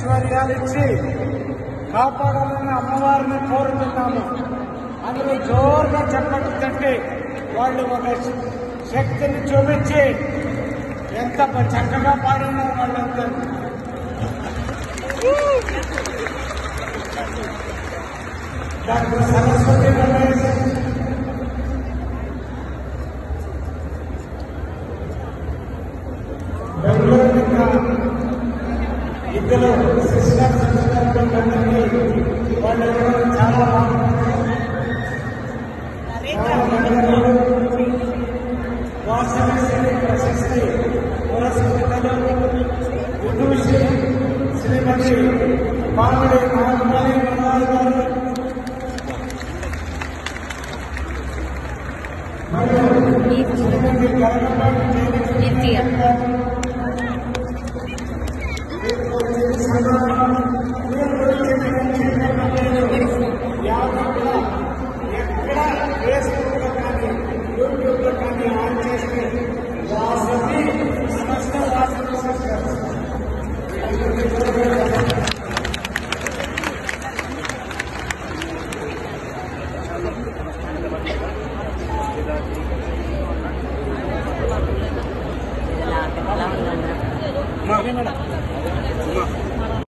ఐశ్వర్యాలు ఇచ్చి కాపాడాలని అమ్మవారిని కోరుతున్నాము అందులో జోరుగా చెప్పట్టు తట్టి వాళ్ళు ఒక శక్తిని చూపించి ఎంత చక్కగా పాడినారు వాళ్ళంతా డాక్టర్ సరస్వతి రమేష్ బెంగళూరు ఇంకా ఇద్దరు సిస్టర్ సిస్టర్ అందరికీ వాళ్ళు ఎవరో చాలా బాగుంటారు వాసవి శ్రీ ప్రశస్తి పురస్కృతలు విదూషి శ్రీమతి మామిడి మహమ్మది మనోహర్ గారు మరియు శ్రీమతి గరగపాటి జయలక్ష్మి గారు ఎక్కడ ఫేస్బుక్ లో కానీ యూట్యూబ్ లో కానీ ఆన్ చేస్తే వాసవి సమస్త వాసవి సిస్టర్స్ ఇలా అలా ఉందన్న మేడం